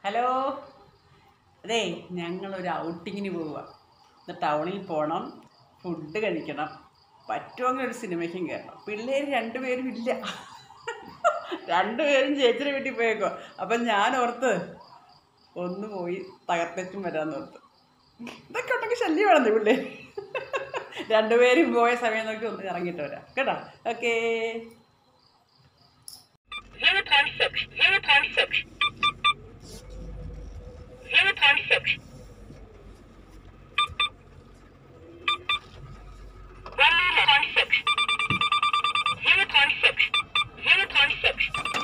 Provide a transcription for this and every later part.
Hello അതേ ഞങ്ങളൊരു ഔട്ടിങ്ങിന് പോവുക ഇന്ന് ടൗണിൽ പോകണം ഫുഡ് കഴിക്കണം പറ്റുമെങ്കിൽ ഒരു സിനിമയ്ക്കും കയറണം പിള്ളേർ രണ്ടുപേരും ഇല്ല രണ്ടുപേരും ചേച്ചിയുടെ വീട്ടിൽ പോയേക്കോ അപ്പം ഞാൻ ഓർത്ത് ഒന്ന് പോയി തകർത്തേച്ചും വരാമെന്ന് ഓർത്ത് ഇതൊക്കെ ഉണ്ടെങ്കിൽ ശല്യമാണെന്ന് പിള്ളേർ രണ്ടുപേരും പോയ സമയം നോക്കി ഒന്ന് ഇറങ്ങിയിട്ട് വരാം കേട്ടോ okay Zero point six. Zero point six. Zero point six. One minute point six. Zero point six. Zero point six.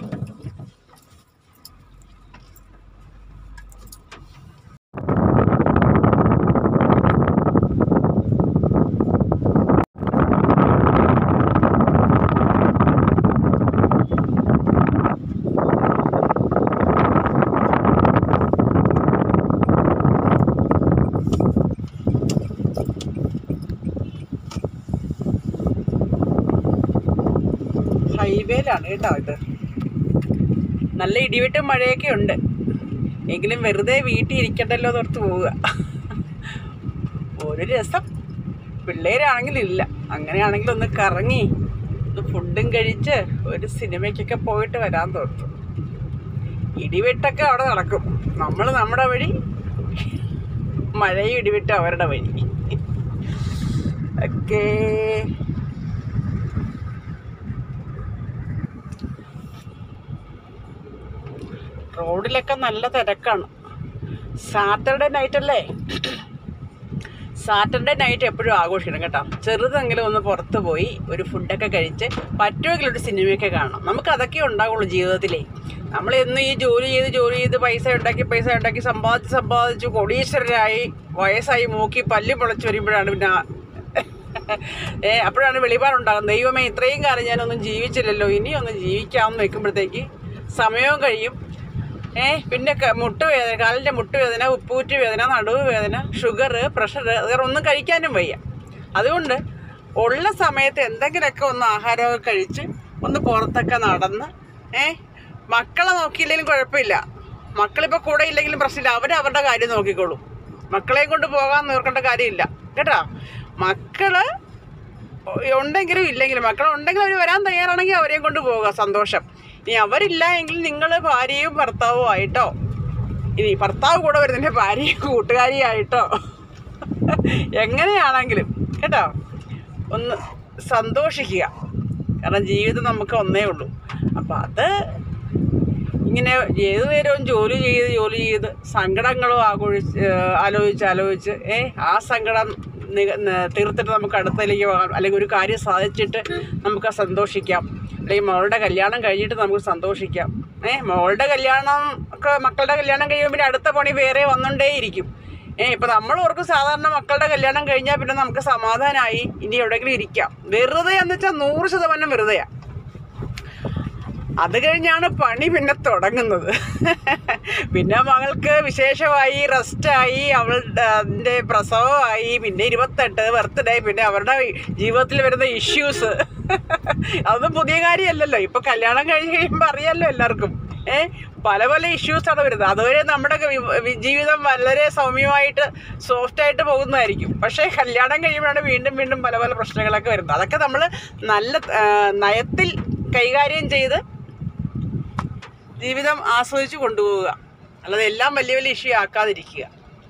ഹൈവേയിലാണ് കേട്ടോ ഇത് നല്ല ഇടിവെട്ടും മഴയൊക്കെ ഉണ്ട് എങ്കിലും വെറുതെ വീട്ടിൽ ഇരിക്കണ്ടല്ലോ എന്നോർത്ത് പോവുക ഒരു രസം പിള്ളേരാണെങ്കിൽ ഇല്ല അങ്ങനെയാണെങ്കിൽ ഒന്ന് കറങ്ങി ഒന്ന് ഫുഡും കഴിച്ച് ഒരു സിനിമയ്ക്കൊക്കെ പോയിട്ട് വരാൻ തോർത്തു ഇടിവെട്ടൊക്കെ അവിടെ നടക്കും നമ്മൾ നമ്മുടെ വഴി മഴയും ഇടിവെട്ടും അവരുടെ വഴി ഓക്കേ റോഡിലൊക്കെ നല്ല തിരക്കാണ് സാറ്റർഡേ നൈറ്റ് അല്ലേ സാറ്റർഡേ നൈറ്റ് എപ്പോഴും ആഘോഷിക്കണം കേട്ടോ ചെറുതെങ്കിലും ഒന്ന് പുറത്ത് പോയി ഒരു ഫുഡൊക്കെ കഴിച്ച് പറ്റുമെങ്കിൽ ഒരു സിനിമയൊക്കെ കാണണം നമുക്ക് അതൊക്കെ ഉണ്ടാവുള്ളൂ ജീവിതത്തിലേ നമ്മൾ എന്നും ഈ ജോലി ചെയ്ത് ജോലി ചെയ്ത് പൈസ ഉണ്ടാക്കി പൈസ ഉണ്ടാക്കി സമ്പാദിച്ച് സമ്പാദിച്ച് കൊടീശ്വരരായി വയസ്സായി മൂക്കി പല്ലി പൊളച്ച് വരുമ്പോഴാണ് പിന്നെ ഏ അപ്പോഴാണ് വെളിപാടുണ്ടാകുന്നത് ദൈവമേ ഇത്രയും കാലം ഞാനൊന്നും ജീവിച്ചില്ലല്ലോ ഇനിയൊന്നും ജീവിക്കാമെന്ന് വെക്കുമ്പോഴത്തേക്ക് സമയവും കഴിയും ഏ പിന്നെ ക- മുട്ടുവേദന കാലിൻ്റെ മുട്ടുവേദന ഉപ്പൂറ്റ് വേദന നടുവ് വേദന ഷുഗർ പ്രഷർ വേറെ ഒന്നും കഴിക്കാനും വയ്യ അതുകൊണ്ട് ഉള്ള സമയത്ത് എന്തെങ്കിലുമൊക്കെ ഒന്ന് ആഹാരമൊക്കെ കഴിച്ച് ഒന്ന് പുറത്തൊക്കെ നടന്ന് ഏ മക്കളെ നോക്കിയില്ലെങ്കിലും കുഴപ്പമില്ല മക്കളിപ്പോൾ കൂടെ ഇല്ലെങ്കിലും പ്രശ്നമില്ല അവർ അവരുടെ കാര്യം നോക്കിക്കോളും മക്കളെയും കൊണ്ട് പോകാൻ നോക്കേണ്ട കാര്യമില്ല കേട്ടോ മക്കള് ഉണ്ടെങ്കിലും ഇല്ലെങ്കിലും മക്കൾ ഉണ്ടെങ്കിൽ അവർ വരാൻ തയ്യാറാണെങ്കിൽ അവരെയും കൊണ്ട് പോവുക സന്തോഷം ഇനി അവരില്ല എങ്കിൽ നിങ്ങൾ ഭാര്യയും ഭർത്താവും ആയിട്ടോ ഇനി ഭർത്താവ് കൂടെ വരുന്നതിൻ്റെ ഭാര്യയും കൂട്ടുകാരിയായിട്ടോ എങ്ങനെയാണെങ്കിലും കേട്ടോ ഒന്ന് സന്തോഷിക്കുക കാരണം ജീവിതം നമുക്ക് ഒന്നേ ഉള്ളൂ അപ്പം അത് ഇങ്ങനെ ഏത് നേരവും ജോലി ചെയ്ത് ജോലി ചെയ്ത് സങ്കടങ്ങളും ആഘോഷിച്ച് ഏഹ് ആലോചിച്ച് ആലോചിച്ച് ഏ ആ സങ്കടം നിക- ന- തീർത്തിട്ട് നമുക്ക് അടുത്തതിലേക്ക് പോകാം അല്ലെങ്കിൽ ഒരു കാര്യം സാധിച്ചിട്ട് നമുക്ക് സന്തോഷിക്കാം അല്ലെങ്കിൽ മോളുടെ കല്യാണം കഴിഞ്ഞിട്ട് നമുക്ക് സന്തോഷിക്കാം ഏ മോളുടെ കല്യാണം ഒക്കെ മക്കളുടെ കല്യാണം കഴിയുമ്പോൾ പിന്നെ അടുത്ത പണി വേറെ വന്നുകൊണ്ടേയിരിക്കും ഏ ഇപ്പം നമ്മൾ ഓർക്കും സാധാരണ മക്കളുടെ കല്യാണം കഴിഞ്ഞാൽ പിന്നെ നമുക്ക് സമാധാനമായി ഇനി എവിടെയെങ്കിലും ഇരിക്കാം വെറുതെ എന്ന് വെച്ചാൽ നൂറ് ശതമാനം വെറുതെയാണ് അത് കഴിഞ്ഞാണ് പണി പിന്നെ തുടങ്ങുന്നത് പിന്നെ മകൾക്ക് വിശേഷമായി റെസ്റ്റായി അവളുടെ അതിൻ്റെ പ്രസവമായി പിന്നെ ഇരുപത്തെട്ട് ബർത്ത്ഡേ പിന്നെ അവരുടെ ജീവിതത്തിൽ വരുന്ന ഇഷ്യൂസ് അതൊന്നും പുതിയ കാര്യമല്ലല്ലോ ഇപ്പൊ കല്യാണം കഴിഞ്ഞ് കഴിയുമ്പോൾ അറിയാമല്ലോ എല്ലാവർക്കും ഏ പല പല ഇഷ്യൂസാണ് വരുന്നത് അതുവരെ നമ്മുടെ വി- വി- ജീവിതം വളരെ സൗമ്യമായിട്ട് സോഫ്റ്റായിട്ട് പോകുന്നതായിരിക്കും പക്ഷേ കല്യാണം കഴിയുമ്പോഴാണ് വീണ്ടും വീണ്ടും പല പല പ്രശ്നങ്ങളൊക്കെ വരുന്നത് അതൊക്കെ നമ്മൾ നല്ല ആ, നയത്തിൽ കൈകാര്യം ചെയ്ത് ജീവിതം ആസ്വദിച്ച് കൊണ്ടുപോവുക അല്ലാതെ എല്ലാം വലിയ വലിയ ഇഷ്യൂ ആക്കാതിരിക്കുക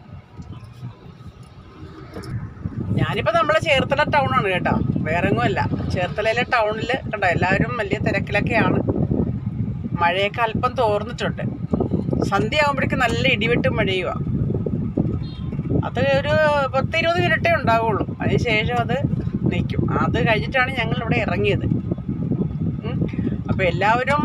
ഞാനിപ്പോൾ നമ്മളെ ചേർത്തല ടൗണാണ് കേട്ടോ വേറെങ്ങുമല്ല ചേർത്തലയിലെ ടൗണിൽ കണ്ടോ എല്ലാവരും വലിയ തിരക്കിലൊക്കെയാണ് മഴയൊക്കെ അല്പം തോർന്നിട്ടുണ്ട് സന്ധ്യ ആകുമ്പോഴേക്കും നല്ല ഇടിവെട്ടും മഴയുമാണ് അത് ഒരു പത്ത് ഇരുപത് മിനിറ്റേ ഉണ്ടാവുള്ളൂ അതിന് ശേഷം അത് നിൽക്കും അത് കഴിഞ്ഞിട്ടാണ് ഞങ്ങൾ ഇവിടെ ഇറങ്ങിയത് അപ്പോൾ എല്ലാവരും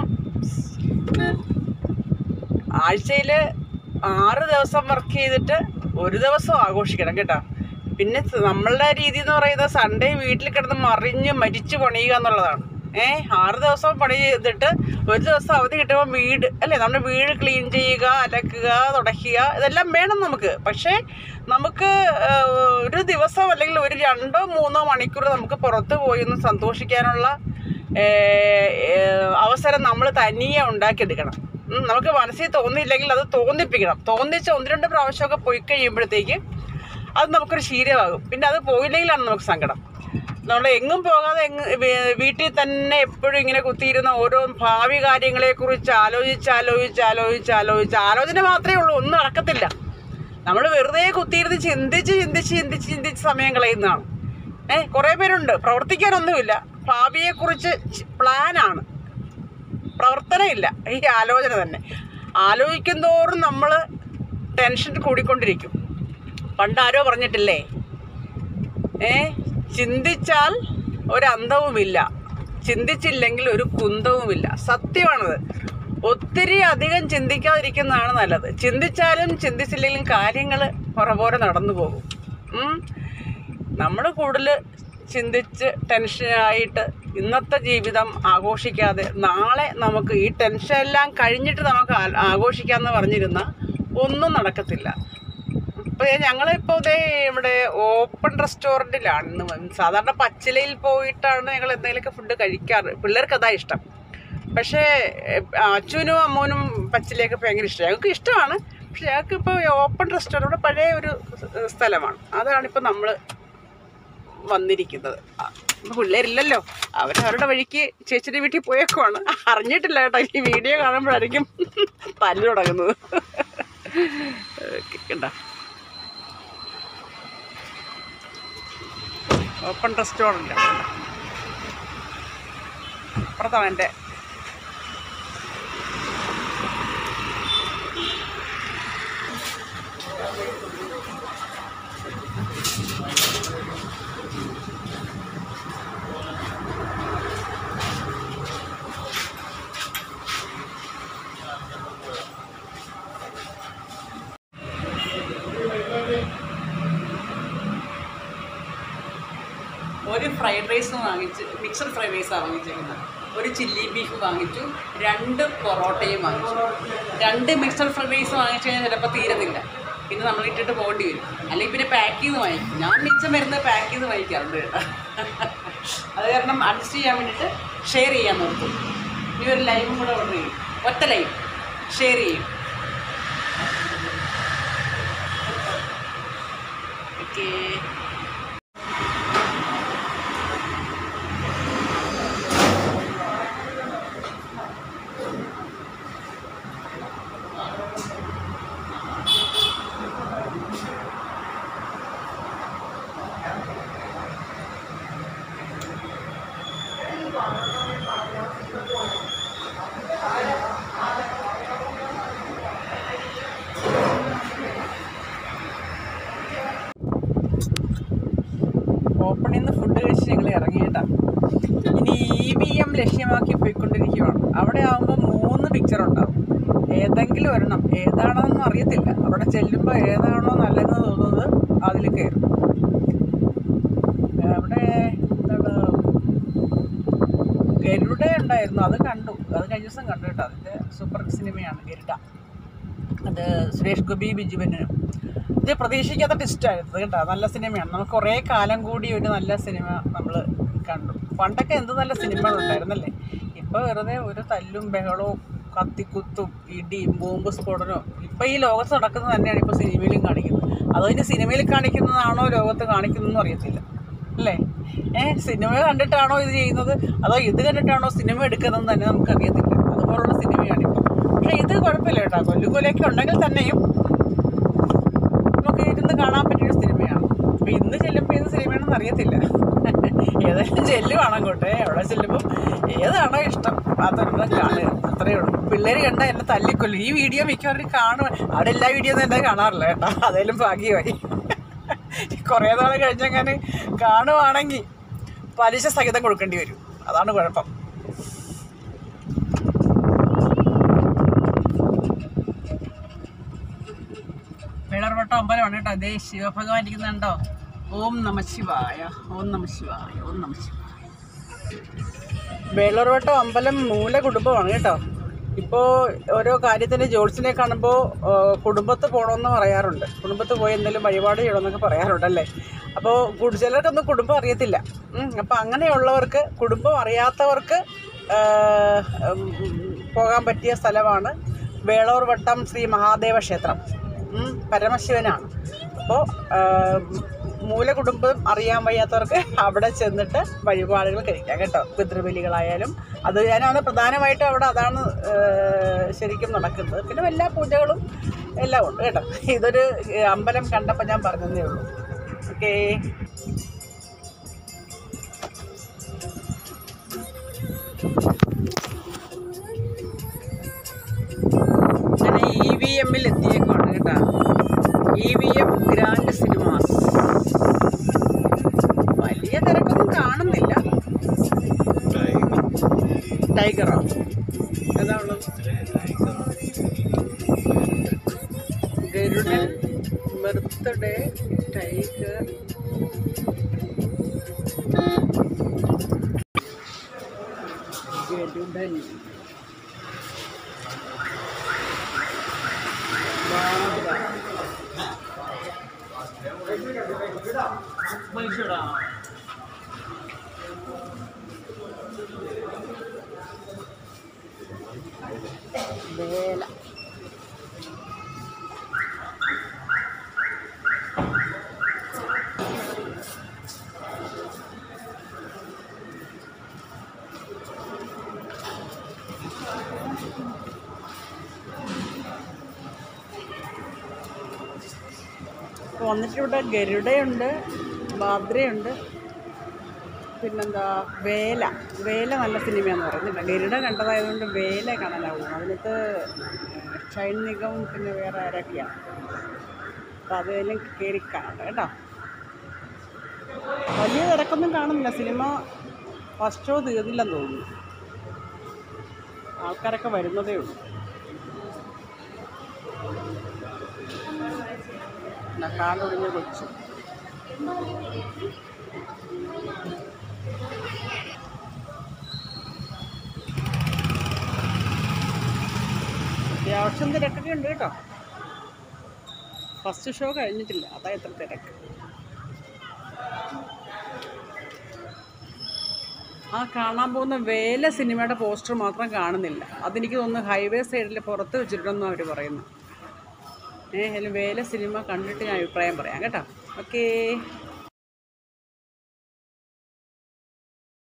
ആഴ്ചയിൽ ആറ് ദിവസം വർക്ക് ചെയ്തിട്ട് ഒരു ദിവസം ആഘോഷിക്കണം കേട്ടോ പിന്നെ സ- നമ്മളുടെ രീതി എന്ന് പറയുന്നത് സൺഡേ വീട്ടിൽ കിടന്ന് മറിഞ്ഞ് മരിച്ചു പണിയുക എന്നുള്ളതാണ് ഏ ആറ് ദിവസം പണി ചെയ്തിട്ട് ഒരു ദിവസം അവധി കിട്ടുമ്പോൾ വീട് അല്ലേ നമ്മുടെ വീട് ക്ലീൻ ചെയ്യുക അലക്കുക തുടയ്ക്കുക ഇതെല്ലാം വേണം നമുക്ക് പക്ഷേ നമുക്ക് ആ, ഒരു ദിവസം അല്ലെങ്കിൽ ഒരു രണ്ടോ മൂന്നോ മണിക്കൂർ നമുക്ക് പുറത്ത് പോയി ഒന്ന് സന്തോഷിക്കാനുള്ള ഏ, ഏ, അവസരം നമ്മൾ തനിയെ ഉണ്ടാക്കിയെടുക്കണം ഉം, നമുക്ക് മനസ്സിൽ തോന്നിയില്ലെങ്കിൽ അത് തോന്നിപ്പിക്കണം തോന്നിച്ച് ഒന്ന് രണ്ട് പ്രാവശ്യമൊക്കെ പോയി കഴിയുമ്പോഴത്തേക്ക് അത് നമുക്കൊരു ശീലമാകും പിന്നെ അത് പോയില്ലെങ്കിലാണ് നമുക്ക് സങ്കടം നമ്മൾ എങ്ങും പോകാതെ എങ്ങ് വീ- വീട്ടിൽ തന്നെ എപ്പോഴും ഇങ്ങനെ കുത്തിയിരുന്ന ഓരോ ഭാവി കാര്യങ്ങളെക്കുറിച്ച് ആലോചിച്ച് ആലോചിച്ച് ആലോചിച്ച് ആലോചിച്ച് ആലോചന മാത്രമേ ഉള്ളൂ ഒന്നും നടക്കത്തില്ല നമ്മൾ വെറുതെ കുത്തിയിരുന്ന് ചിന്തിച്ച് ചിന്തിച്ച് ചിന്തിച്ച് ചിന്തിച്ച് സമയം കളയുന്നതാണ് ഏ കുറേ പേരുണ്ട് പ്രവർത്തിക്കാനൊന്നുമില്ല ഭാവിയെക്കുറിച്ച് ചി- പ്ലാനാണ് പ്രവർത്തനമില്ല ഈ ആലോചന തന്നെ ആലോചിക്കും തോറും നമ്മൾ ടെൻഷൻ കൂടിക്കൊണ്ടിരിക്കും പണ്ട് ആരോ പറഞ്ഞിട്ടില്ലേ ഏ ചിന്തിച്ചാൽ ഒരന്തവുമില്ല ചിന്തിച്ചില്ലെങ്കിൽ ഒരു കുന്തവുമില്ല സത്യമാണത് ഒത്തിരി അധികം ചിന്തിക്കാതിരിക്കുന്നതാണ് നല്ലത് ചിന്തിച്ചാലും ചിന്തിച്ചില്ലെങ്കിലും കാര്യങ്ങൾ പുറപോലെ നടന്നു പോകും നമ്മൾ കൂടുതൽ ചിന്തിച്ച് ടെൻഷനായിട്ട് ഇന്നത്തെ ജീവിതം ആഘോഷിക്കാതെ നാളെ നമുക്ക് ഈ ടെൻഷൻ എല്ലാം കഴിഞ്ഞിട്ട് നമുക്ക് ആ- ആഘോഷിക്കാമെന്ന് പറഞ്ഞിരുന്ന ഒന്നും നടക്കത്തില്ല ഇപ്പോൾ ഞങ്ങളിപ്പോൾ ഇതേ ഇവിടെ ഓപ്പൺ റെസ്റ്റോറൻറ്റിലാണ് ഇന്ന് വന്ന് സാധാരണ പച്ചിലയിൽ പോയിട്ടാണ് ഞങ്ങൾ എന്തെങ്കിലുമൊക്കെ ഫുഡ് കഴിക്കാറ് പിള്ളേർക്ക് അതാ ഇഷ്ടം പക്ഷേ എ- അച്ഛനും അമ്മൂനും പച്ചിലയൊക്കെ ഭയങ്കര ഇഷ്ടമാണ് ഞങ്ങൾക്ക് ഇഷ്ടമാണ് പക്ഷെ ഞങ്ങൾക്ക് ഇപ്പോൾ ഓപ്പൺ റെസ്റ്റോറൻറ്റ് ഇവിടെ പഴയ ഒരു സ് സ്ഥലമാണ് അതാണിപ്പോൾ നമ്മൾ വന്നിരിക്കുന്നത് ആ, ഇപ്പൊ പിള്ളേരില്ലല്ലോ അവർ അവരുടെ വഴിക്ക് ചേച്ചിയുടെ വീട്ടിൽ പോയേക്കുവാണ് അറിഞ്ഞിട്ടില്ല കേട്ടോ ഈ വീഡിയോ കാണുമ്പോഴായിരിക്കും തല്ല് തുടങ്ങുന്നത് ഓക്കെ, കണ്ടോ ഓപ്പൺ റെസ്റ്റോറൻ്റ് അപ്പുറത്താണ് എൻ്റെ ഒരു ഫ്രൈഡ് റൈസ് വാങ്ങിച്ച് മിക്സഡ് ഫ്രൈഡ് റൈസാണ് വാങ്ങിച്ചിരിക്കുന്നത് ഒരു ചില്ലി ബീഫ് വാങ്ങിച്ചു രണ്ട് പൊറോട്ടയും വാങ്ങിച്ചു രണ്ട് മിക്സഡ് ഫ്രൈഡ് റൈസ് വാങ്ങിച്ചു കഴിഞ്ഞാൽ ചിലപ്പോൾ തീരത്തില്ല പിന്നെ നമ്മൾ ഇട്ടിട്ട് പോകേണ്ടി വരും അല്ലെങ്കിൽ പിന്നെ പാക്ക് ചെയ്ത് വാങ്ങിക്കും ഞാൻ മിച്ചം വരുന്നത് പാക്ക് ചെയ്ത് വാങ്ങിക്കാറുണ്ട് കേട്ടോ അത് കാരണം അഡ്ജസ്റ്റ് ചെയ്യാൻ വേണ്ടിയിട്ട് ഷെയർ ചെയ്യാൻ നോക്കും ഇനി ഒരു ലൈവും കൂടെ ഓർഡർ ചെയ്യും ഒറ്റ ലൈവ് ഷെയർ ചെയ്യും ഓക്കേ ഓപ്പണിൽ നിന്ന് ഫുഡ് കഴിച്ച് ഞങ്ങൾ ഇറങ്ങിയിട്ടാണ് ഇനി ഇ വി എം ലക്ഷ്യമാക്കി പോയിക്കൊണ്ടിരിക്കുകയാണ് അവിടെ ആകുമ്പോൾ മൂന്ന് പിക്ചർ ഉണ്ടാവും ഏതെങ്കിലും ഒരെണ്ണം ഏതാണെന്നൊന്നും അറിയത്തില്ല അവിടെ ചെല്ലുമ്പോൾ ഏതാണോ നല്ലതെന്ന് തോന്നുന്നത് അതിൽ കയറും അവിടെ എന്താണ് ഗരുഡ ഉണ്ടായിരുന്നു അത് കണ്ടു അത് കഴിഞ്ഞ ദിവസം കണ്ടു കേട്ടോ അതിൻ്റെ സൂപ്പർ സിനിമയാണ് ഗരുഡ അത് സുരേഷ് ഗോപി ബിജുവിനും ഇത് പ്രതീക്ഷിക്കാത്ത ടിസ്റ്റായിരുന്നു കേട്ടോ നല്ല സിനിമയാണ് നമുക്ക് കുറേ കാലം കൂടി ഒരു നല്ല സിനിമ നമ്മൾ കണ്ടു പണ്ടൊക്കെ എന്ത് നല്ല സിനിമകളുണ്ടായിരുന്നല്ലേ ഇപ്പോൾ വെറുതെ ഒരു തല്ലും ബഹളവും കത്തിക്കുത്തും ഇടിയും ബോംബ് സ്ഫോടനവും ഇപ്പം ഈ ലോകത്ത് നടക്കുന്നത് തന്നെയാണ് ഇപ്പോൾ സിനിമയിലും കാണിക്കുന്നത് അതോ ഇനി സിനിമയിൽ കാണിക്കുന്നതാണോ ലോകത്ത് കാണിക്കുന്നതെന്നും അറിയത്തില്ല അല്ലേ ഏ സിനിമ കണ്ടിട്ടാണോ ഇത് ചെയ്യുന്നത് അതോ ഇത് കണ്ടിട്ടാണോ സിനിമ എടുക്കുന്നതെന്ന് തന്നെ നമുക്കറിയത്തില്ല അതുപോലുള്ള സിനിമയാണിപ്പോൾ പക്ഷേ ഇത് കുഴപ്പമില്ല കേട്ടോ കൊല്ലുകൊലയൊക്കെ ഉണ്ടെങ്കിൽ തന്നെയും നമുക്ക് ഇരുന്ന് കാണാൻ പറ്റിയൊരു സിനിമയാണ് അപ്പോൾ ഇന്ന് ചെല്ലുമ്പോൾ ഏത് സിനിമയാണെന്ന് അറിയത്തില്ല ഏതായാലും ചെല്ലുവാണ് അങ്ങോട്ട് അവിടെ ചെല്ലുമ്പോൾ ഏതാണോ ഇഷ്ടം അതൊരെണ്ണം കാണുക അത്രയേ ഉള്ളൂ പിള്ളേർ കണ്ടാൽ എന്നെ തല്ലിക്കൊല്ലും ഈ വീഡിയോ മിക്കവാറും കാണുക അവിടെ എല്ലാ വീഡിയോ ഒന്നും എന്നെ കാണാറില്ല കേട്ടോ അതേലും ഭാഗ്യമായി കുറേ നാൾ കഴിഞ്ഞങ്ങനെ കാണുവാണെങ്കിൽ പലിശ സഹിതം കൊടുക്കേണ്ടി വരും അതാണ് കുഴപ്പം പിളർവട്ട അമ്പലമാണ് കേട്ടോ അതേ ശിവഭഗവാൻ ഇരിക്കുന്നുണ്ടോ ഓം നമ ശിവായ ഓം നമ ശിവായ ഓം നമ ശിവായ വേളർവട്ടം അമ്പലം മൂല കുടുംബമാണ് കേട്ടോ ഇപ്പോൾ ഓരോ കാര്യത്തിന് ജോത്സിനെ കാണുമ്പോൾ കുടുംബത്ത് പോകണമെന്ന് പറയാറുണ്ട് കുടുംബത്ത് പോയി എന്തെങ്കിലും വഴിപാട് ചെയ്യണമെന്നൊക്കെ പറയാറുണ്ടല്ലേ അപ്പോൾ കു- ചിലർക്കൊന്നും കുടുംബം അറിയത്തില്ല അപ്പോൾ അങ്ങനെയുള്ളവർക്ക് കുടുംബം അറിയാത്തവർക്ക് ആ, ഉം, പോകാൻ പറ്റിയ സ്ഥലമാണ് വേളൂർ വട്ടം ശ്രീ മഹാദേവ ക്ഷേത്രം ഉം, പരമശിവനാണ് അപ്പോൾ മൂലകുടുംബം അറിയാൻ വയ്യാത്തവർക്ക് അവിടെ ചെന്നിട്ട് വഴിപാടുകൾ കഴിക്കാം കേട്ടോ പിതൃബലികളായാലും അത് ഞാനാണ് പ്രധാനമായിട്ടും അവിടെ അതാണ് ആ, ശരിക്കും നടക്കുന്നത് പിന്നെ എല്ലാ പൂജകളും എല്ലാം ഉണ്ട് കേട്ടോ ഇതൊരു ഏ, അമ്പലം കണ്ടപ്പോൾ ഞാൻ പറഞ്ഞതേ ഉള്ളൂ ഓക്കേ ഞാൻ ഇ വി എമ്മിൽ എത്തിയേക്കാണ് കേട്ടോ E V M Grand Cinemas വലിയ തിരക്കൊന്നും കാണുന്നില്ല ടൈഗറോ ഏതാ ഉള്ളത് ഗരുഡൻ ബർത്ത്ഡേ ടൈഗർ ഗരുഡൻ ബാബ വേല ഇപ്പോൾ വന്നിട്ട് ഇവിടെ ഗരുഡയുണ്ട് ബാദ്രയുണ്ട് പിന്നെന്താ വേല വേല നല്ല സിനിമയാന്ന് പറയുന്നില്ല ഗരുഡ കണ്ടതായതുകൊണ്ട് വേല കാണാനാവും അതിനകത്ത് ഷൈൻ നിഗവും പിന്നെ വേറെ ആരൊക്കെയാണ് അപ്പോൾ അതെല്ലാം കയറി കാണണ്ട കേട്ടോ വലിയ തിരക്കൊന്നും കാണുന്നില്ല സിനിമ ഫസ്റ്റ് ഷോ തീർന്നില്ലെന്ന് തോന്നുന്നു ആൾക്കാരൊക്കെ വരുന്നതേ ഉള്ളൂ എന്നാ കാലൊടിഞ്ഞ കൊച്ചു അത്യാവശ്യം തിരക്കൊക്കെ ഉണ്ട് കേട്ടോ ഫസ്റ്റ് ഷോ കഴിഞ്ഞിട്ടില്ല അതാ എത്ര തിരക്ക് ആ കാണാൻ പോകുന്ന വേല സിനിമയുടെ പോസ്റ്റർ മാത്രം കാണുന്നില്ല അതെനിക്ക് തോന്നുന്നു ഹൈവേ സൈഡിൽ പുറത്ത് വെച്ചിട്ടുണ്ടെന്ന് അവർ പറയുന്നു ഏ അതിൽ വേല സിനിമ കണ്ടിട്ട് ഞാൻ അഭിപ്രായം പറയാം കേട്ടോ ഓക്കേ